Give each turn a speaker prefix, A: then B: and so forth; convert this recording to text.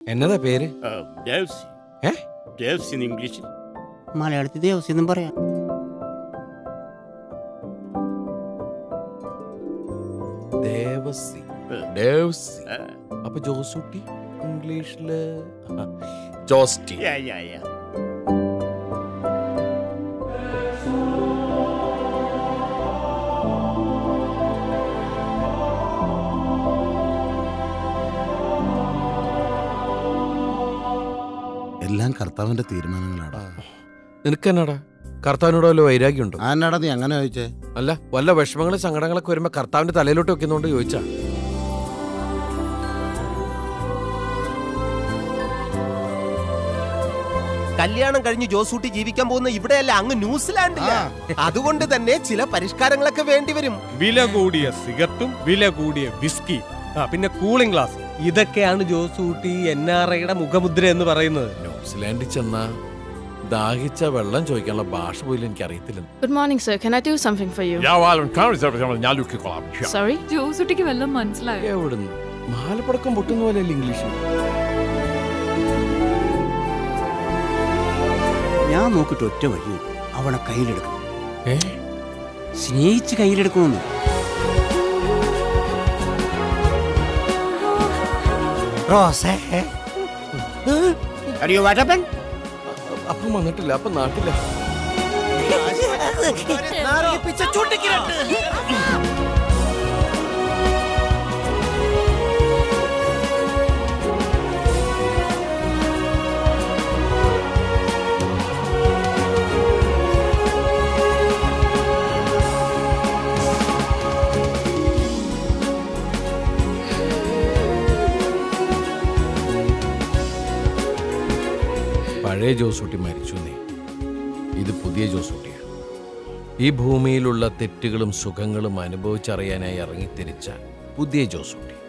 A: എന്നതാ പേര്
B: ദേവ്സി
A: ഏ
B: ദേവ്സി എന്ന് ഇംഗ്ലീഷിൽ
C: മലയാളത്തിൽ ദേവസ്വം എന്നും പറയാം
A: ദേവസി ദേവസി അപ്പൊ ജോസൂട്ടി ഇംഗ്ലീഷില് ആ, ജോസ്റ്റി
B: യാ യാ യാ
D: എല്ലാം കർത്താവിന്റെ തീരുമാനങ്ങളാടാ
A: നിനക്ക് എന്നാടാ കർത്താവിനോട് വല്ല വൈരാഗ്യമുണ്ടോ
D: ആന്നാടാ നീ അങ്ങനെ ചോദിച്ചേ
A: അല്ല വല്ല വിഷമങ്ങളും സങ്കടങ്ങളൊക്കെ വരുമ്പോ കർത്താവിന്റെ തലയിലോട്ട് വെക്കുന്നോണ്ട് ചോദിച്ചാ
E: കല്യാണം കഴിഞ്ഞ് ജോസൂട്ടി ജീവിക്കാൻ പോകുന്ന ഇവിടെയല്ല അങ്ങ് ന്യൂസിലാൻഡില്ല അതുകൊണ്ട് തന്നെ ചില പരിഷ്കാരങ്ങളൊക്കെ വേണ്ടിവരും
F: വില കൂടിയ സിഗരറ്റും വില കൂടിയ വിസ്കി ആ പിന്നെ കൂളിംഗ് ഗ്ലാസ് ഇതൊക്കെയാണ് ജോസൂട്ടി എൻ ആർ ഐയുടെ മുഖമുദ്ര എന്ന് പറയുന്നത്
A: ന്യൂസിലാൻഡിൽ ചെന്നാ ദാഹിച്ച വെള്ളം ചോദിക്കാനുള്ള ഭാഷ പോലും എനിക്ക് അറിയത്തില്ല
G: Good morning, sir. Can I do something for you?
A: ഞാൻ ലുക്കിക്കോളാം
G: Sorry?
H: ജോസുട്ടിക്ക് വല്ലതും മനസ്സിലായോ
A: എവിടുന്ന് മാലപ്പടക്കം പൊട്ടുന്ന പോലെയല്ലേ ഇംഗ്ലീഷ്
C: ഞാൻ നോക്കിട്ട് ഒറ്റ വഴി അവളെ കയ്യിലെടുക്കണം
A: ഏ
C: സ്നേഹിച്ച് കയ്യിലെടുക്കണമെന്ന് റോസേ അറിയോ വാട്ടപ്പൻ
A: അപ്പം വന്നിട്ടില്ല അപ്പം നാട്ടില്ല പഴയ ജോസൂട്ടി മരിച്ചു നീ ഇത് പുതിയ ജോസൂട്ടിയാണ് ഈ ഭൂമിയിലുള്ള തെറ്റുകളും സുഖങ്ങളും അനുഭവിച്ചറിയാനായി ഇറങ്ങിത്തിരിച്ച പുതിയ ജോസൂട്ടി